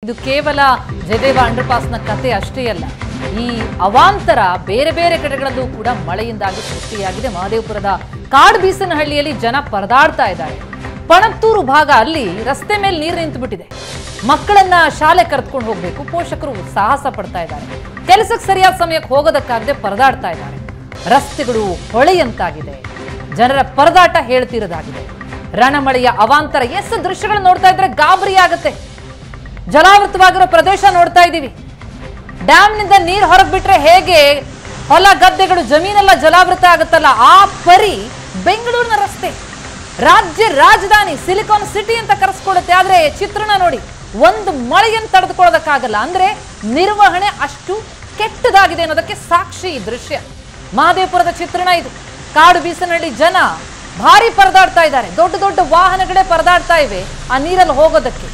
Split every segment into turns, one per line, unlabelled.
ಇದು ಕೇವಲ ಜಯದೇವ ಅಂಡರ್ಪಾಸ್ನ ಕತೆ ಅಷ್ಟೇ ಅಲ್ಲ ಈ ಅವಾಂತರ ಬೇರೆ ಬೇರೆ ಕಡೆಗಳಲ್ಲೂ ಕೂಡ ಮಳೆಯಿಂದಾಗಿ ಸೃಷ್ಟಿಯಾಗಿದೆ ಮಹದೇವಪುರದ ಕಾಡ್ಬೀಸನಹಳ್ಳಿಯಲ್ಲಿ ಜನ ಪರದಾಡ್ತಾ ಇದ್ದಾರೆ ಪಣತ್ತೂರು ಭಾಗ ಅಲ್ಲಿ ರಸ್ತೆ ಮೇಲೆ ನೀರು ನಿಂತು ಬಿಟ್ಟಿದೆ ಮಕ್ಕಳನ್ನ ಶಾಲೆ ಕರೆದುಕೊಂಡು ಹೋಗ್ಬೇಕು ಪೋಷಕರು ಸಾಹಸ ಪಡ್ತಾ ಇದ್ದಾರೆ ಕೆಲಸಕ್ಕೆ ಸರಿಯಾದ ಸಮಯಕ್ಕೆ ಹೋಗೋದಕ್ಕಾಗದೆ ಪರದಾಡ್ತಾ ಇದ್ದಾರೆ ರಸ್ತೆಗಳು ಹೊಳೆಯಂತಾಗಿದೆ ಜನರ ಪರದಾಟ ಹೇಳ್ತಿರೋದಾಗಿದೆ ರಣಮಳೆಯ ಅವಾಂತರ ಎಷ್ಟು ದೃಶ್ಯಗಳು ನೋಡ್ತಾ ಇದ್ರೆ ಗಾಬರಿ ಆಗುತ್ತೆ ಜಲಾವೃತವಾಗಿರೋ ಪ್ರದೇಶ ನೋಡ್ತಾ ಇದ್ದೀವಿ ಡ್ಯಾಮ್ನಿಂದ ನೀರು ಹೊರಗೆ ಬಿಟ್ರೆ ಹೇಗೆ ಹೊಲ ಗದ್ದೆಗಳು ಜಮೀನೆಲ್ಲ ಜಲಾವೃತ ಆಗುತ್ತಲ್ಲ ಆ ಪರಿ ಬೆಂಗಳೂರಿನ ರಸ್ತೆ ರಾಜ್ಯ ರಾಜಧಾನಿ ಸಿಲಿಕಾನ್ ಸಿಟಿ ಅಂತ ಕರೆಸ್ಕೊಳ್ಳುತ್ತೆ ಆದ್ರೆ ಚಿತ್ರಣ ನೋಡಿ ಒಂದು ಮಳೆಯನ್ನು ತಡೆದುಕೊಳ್ಳೋದಕ್ಕಾಗಲ್ಲ ಅಂದ್ರೆ ನಿರ್ವಹಣೆ ಅಷ್ಟು ಕೆಟ್ಟದಾಗಿದೆ ಅನ್ನೋದಕ್ಕೆ ಸಾಕ್ಷಿ ಈ ದೃಶ್ಯ ಮಹದೇವಪುರದ ಚಿತ್ರಣ ಇದು ಕಾಡು ಬೀಸನಹಳ್ಳಿ ಜನ ಭಾರಿ ಪರದಾಡ್ತಾ ಇದ್ದಾರೆ ದೊಡ್ಡ ದೊಡ್ಡ ವಾಹನಗಳೇ ಪರದಾಡ್ತಾ ಇವೆ ಆ ನೀರಲ್ಲಿ ಹೋಗೋದಕ್ಕೆ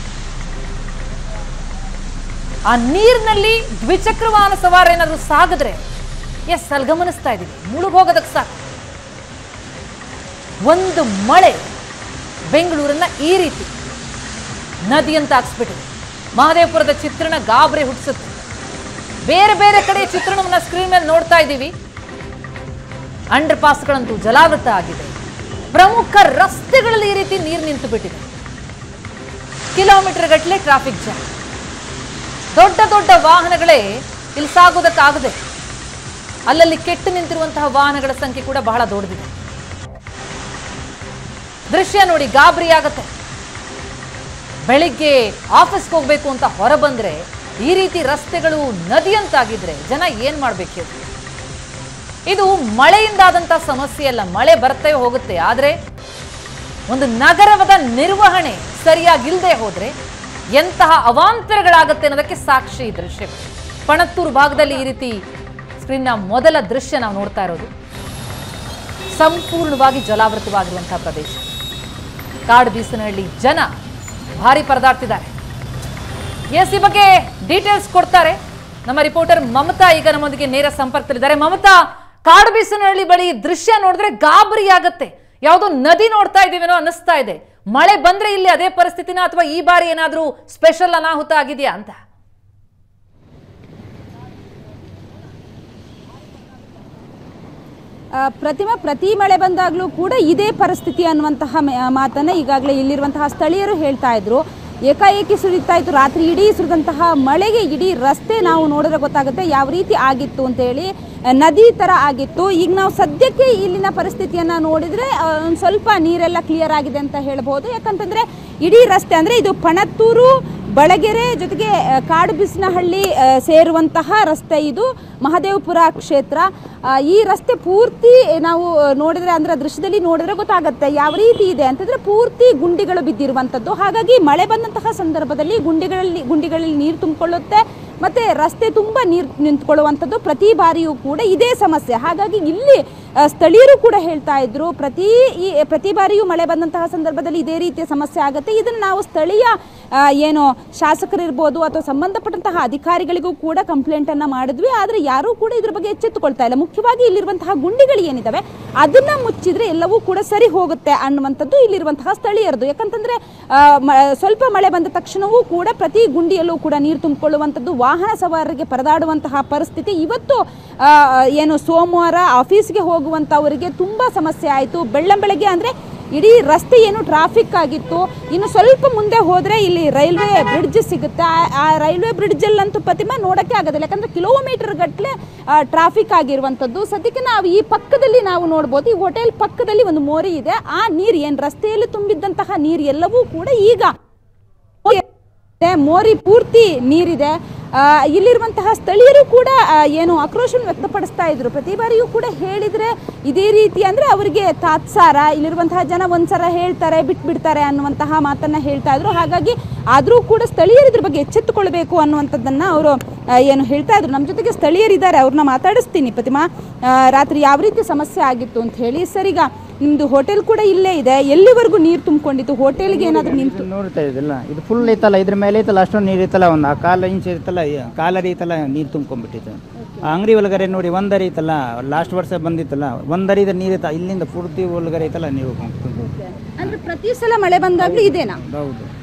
ಆ ನೀರಿನಲ್ಲಿ ದ್ವಿಚಕ್ರ ವಾಹನ ಸವಾರ ಏನಾದ್ರು ಸಾಗಿದ್ರೆ ಎಸ್ ಅಲ್ಲಿ ಗಮನಿಸ್ತಾ ಇದೀವಿ ಮುಳುಗ್ ಹೋಗೋದಕ್ಕೆ ಸಾಕು ಒಂದು ಮಳೆ ಬೆಂಗಳೂರನ್ನ ಈ ರೀತಿ ನದಿ ಅಂತ ಹಾಕ್ಸ್ಬಿಟ್ಟಿದೆ ಮಹದೇವಪುರದ ಚಿತ್ರಣ ಗಾಬರಿ ಹುಟ್ಟಿಸುತ್ತೆ ಬೇರೆ ಬೇರೆ ಕಡೆ ಚಿತ್ರಣವನ್ನ ಸ್ಕ್ರೀನ್ ಮೇಲೆ ನೋಡ್ತಾ ಇದ್ದೀವಿ ಅಂಡರ್ ಪಾಸ್ಗಳಂತೂ ಜಲಾವೃತ ಆಗಿದೆ ಪ್ರಮುಖ ರಸ್ತೆಗಳಲ್ಲಿ ಈ ರೀತಿ ನೀರು ನಿಂತು ಬಿಟ್ಟಿದೆ ಕಿಲೋಮೀಟರ್ ಗಟ್ಟಲೆ ಟ್ರಾಫಿಕ್ ಜಾಮ್ ದೊಡ್ಡ ದೊಡ್ಡ ವಾಹನಗಳೇ ಇಲ್ಲಿ ಸಾಗೋದಕ್ಕಾಗದೆ ಅಲ್ಲಲ್ಲಿ ಕೆಟ್ಟು ನಿಂತಿರುವಂತಹ ವಾಹನಗಳ ಸಂಖ್ಯೆ ಕೂಡ ಬಹಳ ದೊಡ್ಡದಿದೆ ದೃಶ್ಯ ನೋಡಿ ಗಾಬರಿ ಆಗತ್ತೆ ಬೆಳಿಗ್ಗೆ ಆಫೀಸ್ಗೆ ಹೋಗ್ಬೇಕು ಅಂತ ಹೊರಬಂದ್ರೆ ಈ ರೀತಿ ರಸ್ತೆಗಳು ನದಿಯಂತಾಗಿದ್ರೆ ಜನ ಏನ್ ಮಾಡ್ಬೇಕು ಇದು ಮಳೆಯಿಂದಾದಂತ ಸಮಸ್ಯೆ ಅಲ್ಲ ಮಳೆ ಬರ್ತೇ ಹೋಗುತ್ತೆ ಆದ್ರೆ ಒಂದು ನಗರದ ನಿರ್ವಹಣೆ ಸರಿಯಾಗಿಲ್ಲದೆ ಹೋದ್ರೆ ಎಂತಹ ಅವಾಂತರಗಳಾಗುತ್ತೆ ಅನ್ನೋದಕ್ಕೆ ಸಾಕ್ಷಿ ಈ ದೃಶ್ಯ ಪಣತ್ತೂರು ಭಾಗದಲ್ಲಿ ಈ ರೀತಿ ಸ್ಕ್ರೀನ್ನ ಮೊದಲ ದೃಶ್ಯ ನಾವು ನೋಡ್ತಾ ಇರೋದು ಸಂಪೂರ್ಣವಾಗಿ ಜಲಾವೃತವಾಗಿರುವಂತಹ ಪ್ರದೇಶ ಕಾಡು ಬೀಸನಹಳ್ಳಿ ಜನ ಭಾರಿ ಪರದಾಡ್ತಿದ್ದಾರೆ ಎಸ್ ಈ ಬಗ್ಗೆ ಡೀಟೇಲ್ಸ್ ಕೊಡ್ತಾರೆ ನಮ್ಮ ರಿಪೋರ್ಟರ್ ಮಮತಾ ಈಗ ನಮ್ಮೊಂದಿಗೆ ನೇರ ಸಂಪರ್ಕದಲ್ಲಿದ್ದಾರೆ ಮಮತಾ ಕಾಡು ಬೀಸನಹಳ್ಳಿ ಬಳಿ ಈ ದೃಶ್ಯ ನೋಡಿದ್ರೆ ಗಾಬರಿ ಆಗತ್ತೆ ಯಾವುದೋ ನದಿ ನೋಡ್ತಾ ಇದೀವೇನೋ ಅನ್ನಿಸ್ತಾ ಇದೆ ಮಳೆ ಬಂದ್ರೆ ಇಲ್ಲಿ ಅದೇ ಪರಿಸ್ಥಿತಿನ ಅಥವಾ ಈ ಬಾರಿ ಏನಾದ್ರೂ ಸ್ಪೆಷಲ್ ಅನಾಹುತ ಆಗಿದೆಯಾ ಅಂತ
ಆ, ಪ್ರತಿಮಾ ಪ್ರತಿ ಮಳೆ ಬಂದಾಗಲೂ ಕೂಡ ಇದೇ ಪರಿಸ್ಥಿತಿ ಅನ್ನುವಂತಹ ಮ- ಮಾತನ್ನ ಈಗಾಗಲೇ ಇಲ್ಲಿರುವಂತಹ ಸ್ಥಳೀಯರು ಹೇಳ್ತಾ ಇದ್ರು ಏಕಾಏಕಿ ಸುರಿತಾ ಇತ್ತು ರಾತ್ರಿ ಇಡೀ ಸುರಿದಂತಹ ಮಳೆಗೆ ಇಡೀ ರಸ್ತೆ ನಾವು ನೋಡಿದ್ರೆ ಗೊತ್ತಾಗುತ್ತೆ ಯಾವ ರೀತಿ ಆಗಿತ್ತು ಅಂತ ಹೇಳಿ ಆ, ನದಿ ಥರ ಆಗಿತ್ತು ಈಗ ನಾವು ಸದ್ಯಕ್ಕೆ ಇಲ್ಲಿನ ಪರಿಸ್ಥಿತಿಯನ್ನು ನೋಡಿದರೆ ಒಂದು ಸ್ವಲ್ಪ ನೀರೆಲ್ಲ ಕ್ಲಿಯರ್ ಆಗಿದೆ ಅಂತ ಹೇಳ್ಬೋದು ಯಾಕಂತಂದರೆ ಇಡೀ ರಸ್ತೆ ಅಂದರೆ ಇದು ಪಣತ್ತೂರು ಬಳಗೆರೆ ಜೊತೆಗೆ ಆ, ಕಾಡುಬಿಸ್ನಹಳ್ಳಿ ಆ, ಸೇರುವಂತಹ ರಸ್ತೆ ಇದು ಮಹದೇವಪುರ ಕ್ಷೇತ್ರ ಆ, ಈ ರಸ್ತೆ ಪೂರ್ತಿ ನಾವು ಆ, ನೋಡಿದ್ರೆ ಅಂದ್ರೆ ದೃಶ್ಯದಲ್ಲಿ ನೋಡಿದ್ರೆ ಗೊತ್ತಾಗುತ್ತೆ ಯಾವ ರೀತಿ ಇದೆ ಅಂತಂದ್ರೆ ಪೂರ್ತಿ ಗುಂಡಿಗಳು ಬಿದ್ದಿರುವಂಥದ್ದು ಹಾಗಾಗಿ ಮಳೆ ಬಂದಂತಹ ಸಂದರ್ಭದಲ್ಲಿ ಗುಂಡಿಗಳಲ್ಲಿ ಗುಂಡಿಗಳಲ್ಲಿ ನೀರು ತುಂಬಿಕೊಳ್ಳುತ್ತೆ ಮತ್ತೆ ರಸ್ತೆ ತುಂಬ ನೀರು ನಿಂತ್ಕೊಳ್ಳುವಂಥದ್ದು ಪ್ರತಿ ಬಾರಿಯೂ ಕೂಡ ಇದೇ ಸಮಸ್ಯೆ ಹಾಗಾಗಿ ಇಲ್ಲಿ ಆ, ಸ್ಥಳೀಯರು ಕೂಡ ಹೇಳ್ತಾ ಇದ್ರು ಪ್ರತಿ ಈ ಪ್ರತಿ ಬಾರಿಯೂ ಮಳೆ ಬಂದಂತಹ ಸಂದರ್ಭದಲ್ಲಿ ಇದೇ ರೀತಿಯ ಸಮಸ್ಯೆ ಆಗುತ್ತೆ ಇದನ್ನು ನಾವು ಸ್ಥಳೀಯ ಆ, ಏನು ಶಾಸಕರಿರ್ಬೋದು ಅಥವಾ ಸಂಬಂಧಪಟ್ಟಂತಹ ಅಧಿಕಾರಿಗಳಿಗೂ ಕೂಡ ಕಂಪ್ಲೇಂಟನ್ನು ಮಾಡಿದ್ವಿ ಆದರೆ ಯಾರೂ ಕೂಡ ಇದ್ರ ಬಗ್ಗೆ ಎಚ್ಚೆತ್ತುಕೊಳ್ತಾ ಇಲ್ಲ ಮುಖ್ಯವಾಗಿ ಇಲ್ಲಿರುವಂತಹ ಗುಂಡಿಗಳು ಏನಿದಾವೆ ಅದನ್ನ ಮುಚ್ಚಿದ್ರೆ ಎಲ್ಲವೂ ಕೂಡ ಸರಿ ಹೋಗುತ್ತೆ ಅನ್ನುವಂಥದ್ದು ಇಲ್ಲಿರುವಂತಹ ಸ್ಥಳೀಯರದು ಯಾಕಂತಂದ್ರೆ ಆ, ಮ- ಸ್ವಲ್ಪ ಮಳೆ ಬಂದ ತಕ್ಷಣವೂ ಕೂಡ ಪ್ರತಿ ಗುಂಡಿಯಲ್ಲೂ ಕೂಡ ನೀರು ತುಂಬಿಕೊಳ್ಳುವಂಥದ್ದು ವಾಹನ ಸವಾರರಿಗೆ ಪರದಾಡುವಂತಹ ಪರಿಸ್ಥಿತಿ ಇವತ್ತು ಆ, ಏನು ಸೋಮವಾರ ಆಫೀಸ್ಗೆ ಹೋಗುವಂಥವರಿಗೆ ತುಂಬ ಸಮಸ್ಯೆ ಆಯಿತು ಬೆಳ್ಳಂ ಬೆಳಗ್ಗೆ ಅಂದರೆ ಇಡೀ ರಸ್ತೆ ಏನು ಟ್ರಾಫಿಕ್ ಆಗಿತ್ತು ಇನ್ನು ಸ್ವಲ್ಪ ಮುಂದೆ ಹೋದರೆ ಇಲ್ಲಿ ರೈಲ್ವೆ ಬ್ರಿಡ್ಜ್ ಸಿಗುತ್ತೆ ಆ- ಆ ರೈಲ್ವೆ ಬ್ರಿಡ್ಜಲ್ಲಂತೂ ಪ್ರತಿಮಾ ನೋಡೋಕ್ಕೆ ಆಗೋದಿಲ್ಲ ಯಾಕಂದರೆ ಕಿಲೋಮೀಟರ್ ಗಟ್ಟಲೆ ಟ್ರಾಫಿಕ್ ಆಗಿರುವಂಥದ್ದು ಸದ್ಯಕ್ಕೆ ನಾವು ಈ ಪಕ್ಕದಲ್ಲಿ ನಾವು ನೋಡ್ಬೋದು ಈ ಹೋಟೆಲ್ ಪಕ್ಕದಲ್ಲಿ ಒಂದು ಮೋರಿ ಇದೆ ಆ ನೀರು ಏನು ರಸ್ತೆಯಲ್ಲಿ ತುಂಬಿದ್ದಂತಹ ನೀರು ಎಲ್ಲವೂ ಕೂಡ ಈಗ ಇದೆ, ಮೋರಿ ಪೂರ್ತಿ ನೀರಿದೆ ಆ, ಇಲ್ಲಿರುವಂತಹ ಸ್ಥಳೀಯರು ಕೂಡ ಆ, ಏನು ಆಕ್ರೋಶವನ್ನು ವ್ಯಕ್ತಪಡಿಸ್ತಾ ಇದ್ರು ಪ್ರತಿ ಬಾರಿಯೂ ಕೂಡ ಹೇಳಿದ್ರೆ ಇದೇ ರೀತಿ ಅಂದ್ರೆ ಅವರಿಗೆ ತಾತ್ಸಾರ ಇಲ್ಲಿರುವಂತಹ ಜನ ಒಂದ್ಸಲ ಹೇಳ್ತಾರೆ ಬಿಟ್ಬಿಡ್ತಾರೆ ಅನ್ನುವಂತಹ ಮಾತನ್ನ ಹೇಳ್ತಾ ಇದ್ರು ಹಾಗಾಗಿ ಆದರೂ ಕೂಡ ಸ್ಥಳೀಯರು ಇದ್ರ ಬಗ್ಗೆ ಎಚ್ಚೆತ್ತುಕೊಳ್ಬೇಕು ಅನ್ನುವಂಥದ್ದನ್ನ ಅವರು ಏನು ಹೇಳ್ತಾ ಇದ್ರು ನಮ್ಮ ಜೊತೆಗೆ ಸ್ಥಳೀಯರಿದ್ದಾರೆ ಅವ್ರನ್ನ ಮಾತಾಡಿಸ್ತೀನಿ ಪ್ರತಿಮಾ ಆ, ರಾತ್ರಿ ಯಾವ ರೀತಿ ಸಮಸ್ಯೆ ಆಗಿತ್ತು ಅಂತ ಹೇಳಿ ಸರ್ ಈಗ ನಿಮ್ದು ಹೋಟೆಲ್ ಕೂಡ ಇಲ್ಲೇ ಇದೆ ಎಲ್ಲಿವರೆಗೂ ನೀರು ತುಂಬಿಕೊಂಡಿತ್ತು ಹೋಟೆಲ್ಗೆ ಏನಾದರೂ ನಿಂತು
ನೋಡ್ತಾ ಇದಿಲ್ಲ ಇದು ಫುಲ್ ಐತಲ್ಲ ಇದ್ರ ಮೇಲೆ ಐತಲ್ಲ ಅಷ್ಟೊಂದು ನೀರು ಐತಲ್ಲ ಒಂದು ಆ ಕಾಲ ಇಂಚ್ ಇರ್ತಲ್ಲ ಕಾಲರಿ ಐತಲ್ಲ ನೀರು ತುಂಬ್ಕೊಂಡ್ಬಿಟ್ಟಿತ್ತು ಆ ಅಂಗಡಿ ಒಳಗಡೆ ನೋಡಿ ಒಂದರಿ ಐತಲ್ಲ ಲಾಸ್ಟ್ ವರ್ಷ ಬಂದಿತ್ತಲ್ಲ ಒಂದರಿದ ನೀರು ಐತ ಇಲ್ಲಿಂದ ಪೂರ್ತಿ ಒಳಗಡೆ ಐತಲ್ಲ ನೀರು ತುಂಬ
ಅಂದ್ರೆ ಪ್ರತಿ ಸಲ ಮಳೆ ಬಂದಾಗ್ಲೂ ಇದೇನಾ
ಹೌದು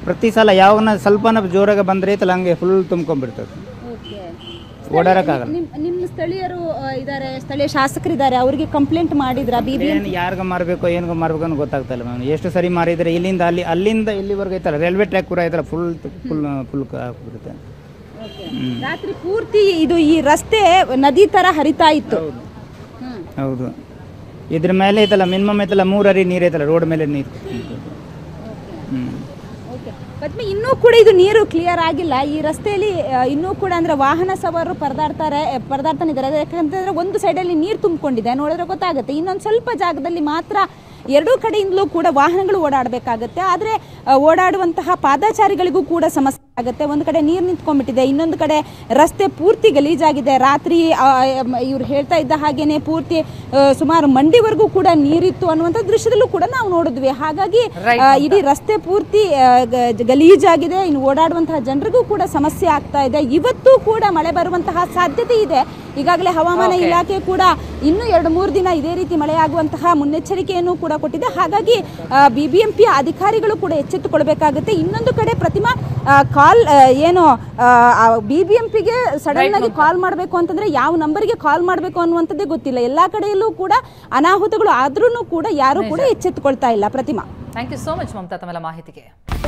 ಪ್ರತಿ ಸಲ ಯಾವನ ಸ್ವಲ್ಪನ ಜೋರಾಗ ಬಂದ್ರೆ ಐತಲ್ಲ ಹಂಗೆ ಫುಲ್ ತುಂಬ್ಕೊಂಡ್ಬಿಡ್ತದೆ ಓಡಾಡಕ್ಕಾಗಲ್ಲ
ನಿಮ್ ನಿಮ್ಮ ಸ್ಥಳೀಯರು ಇದ್ದಾರೆ ಸ್ಥಳೀಯ ಶಾಸಕರಿದ್ದಾರೆ ಅವರಿಗೆ ಕಂಪ್ಲೇಂಟ್ ಮಾಡಿದ್ರ ಬಿ ಬಿ
ಏನು ಯಾರಿಗ ಮಾರಬೇಕು ಏನಿಗೆ ಮಾರಬೇಕು ಅಂತ ಗೊತ್ತಾಗ್ತಾ ಇಲ್ಲ ಮ್ಯಾಮ್ ಎಷ್ಟು ಸರಿ ಮಾರಿದ್ರೆ ಇಲ್ಲಿಂದ ಅಲ್ಲಿ ಅಲ್ಲಿಂದ ಇಲ್ಲಿವರೆಗೆ ಐತಲ್ಲ ರೈಲ್ವೆ ಟ್ರ್ಯಾಕ್ ಕೂಡ ಐತಲ್ಲ ಫುಲ್ ಫುಲ್ ಫುಲ್ ಆಗ್ಬಿಡುತ್ತೆ ಹ್ಮ್.
ರಾತ್ರಿ ಪೂರ್ತಿ ಇದು ಈ ರಸ್ತೆ ನದಿ ತರ ಹರಿತಾ ಇತ್ತು ಹ್ಮ್.
ಹೌದು ಇದ್ರ ಮೇಲೆ ಐತಲ್ಲ ಮಿನಿಮಮ್ ಐತಲ್ಲ ಮೂರು ಅರಿ ನೀರು ಐತಲ್ಲ ರೋಡ್ ಮೇಲೆ ನೀರು ಹ್ಞೂ
ಓಕೆ ಪದ್ಮಿ ಇನ್ನೂ ಕೂಡ ಇದು ನೀರು ಕ್ಲಿಯರ್ ಆಗಿಲ್ಲ ಈ ರಸ್ತೆಯಲ್ಲಿ ಆ, ಇನ್ನೂ ಕೂಡ ಅಂದ್ರೆ ವಾಹನ ಸವಾರರು ಪರದಾಡ್ತಾರೆ ಪರದಾಡ್ತಾನೆ ಇದ್ದಾರೆ ಯಾಕಂತಂದ್ರೆ ಒಂದು ಸೈಡಲ್ಲಿ ನೀರು ತುಂಬಿಕೊಂಡಿದೆ ನೋಡಿದ್ರೆ ಗೊತ್ತಾಗುತ್ತೆ ಇನ್ನೊಂದು ಸ್ವಲ್ಪ ಜಾಗದಲ್ಲಿ ಮಾತ್ರ ಎರಡೂ ಕಡೆಯಿಂದಲೂ ಕೂಡ ವಾಹನಗಳು ಓಡಾಡಬೇಕಾಗತ್ತೆ ಆದರೆ ಓಡಾಡುವಂತಹ ಪಾದಾಚಾರಿಗಳಿಗೂ ಕೂಡ ಸಮಸ್ಯೆ ಆಗುತ್ತೆ ಒಂದು ಕಡೆ ನೀರು ನಿಂತ್ಕೊಂಡ್ಬಿಟ್ಟಿದೆ ಇನ್ನೊಂದು ಕಡೆ ರಸ್ತೆ ಪೂರ್ತಿ ಗಲೀಜಾಗಿದೆ ರಾತ್ರಿ ಇವ್ರು ಹೇಳ್ತಾ ಇದ್ದ ಹಾಗೇನೆ ಪೂರ್ತಿ ಆ, ಸುಮಾರು ಮಂಡಿವರೆಗೂ ಕೂಡ ನೀರಿತ್ತು ಅನ್ನುವಂಥ ದೃಶ್ಯದಲ್ಲೂ ಕೂಡ ನಾವು ನೋಡಿದ್ವಿ ಹಾಗಾಗಿ
Right,
ಆ, ಇಡೀ ರಸ್ತೆ ಪೂರ್ತಿ ಆ, ಗ- ಗಲೀಜಾಗಿದೆ ಇನ್ನು ಓಡಾಡುವಂತಹ ಜನರಿಗೂ ಕೂಡ ಸಮಸ್ಯೆ ಆಗ್ತಾ ಇದೆ ಇವತ್ತು ಕೂಡ ಮಳೆ ಬರುವಂತಹ ಸಾಧ್ಯತೆ ಇದೆ ಈಗಾಗಲೇ ಹವಾಮಾನ
Okay.
ಇಲಾಖೆ ಕೂಡ ಇನ್ನು ಎರಡು ಮೂರು ದಿನ ಇದೇ ರೀತಿ ಮಳೆಯಾಗುವಂತಹ ಮುನ್ನೆಚ್ಚರಿಕೆಯನ್ನು ಕೂಡ ಕೊಟ್ಟಿದೆ ಹಾಗಾಗಿ ಬಿಬಿಎಂಪಿ ಅಧಿಕಾರಿಗಳು ಕೂಡ ಎಚ್ಚೆತ್ತುಕೊಳ್ಬೇಕಾಗುತ್ತೆ ಇನ್ನೊಂದು ಕಡೆ ಪ್ರತಿಮಾ ಕಾಲ್ ಏನು ಬಿಬಿಎಂಪಿಗೆ ಸಡನ್ ಆಗಿ ಕಾಲ್ ಮಾಡಬೇಕು ಅಂತಂದ್ರೆ ಯಾವ ನಂಬರ್ಗೆ ಕಾಲ್ ಮಾಡಬೇಕು ಅನ್ನುವಂಥದ್ದೇ ಗೊತ್ತಿಲ್ಲ ಎಲ್ಲಾ ಕಡೆಯಲ್ಲೂ ಕೂಡ ಅನಾಹುತಗಳು ಆದ್ರೂ ಕೂಡ ಯಾರು ಕೂಡ ಎಚ್ಚೆತ್ತುಕೊಳ್ತಾ ಇಲ್ಲ Pratima
thank you so much Mamata ತಮ್ಮೆಲ್ಲ ಮಾಹಿತಿಗೆ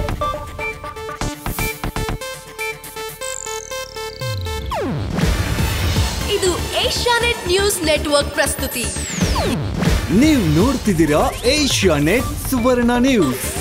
ಇದು ಏಷ್ಯಾನೆಟ್ ನ್ಯೂಸ್ ನೆಟ್ವರ್ಕ್ ಪ್ರಸ್ತುತಿ
ನೀವು ನೋಡ್ತಿದ್ದೀರಾ ಏಷ್ಯಾ ನೆಟ್ ಸುವರ್ಣ ನ್ಯೂಸ್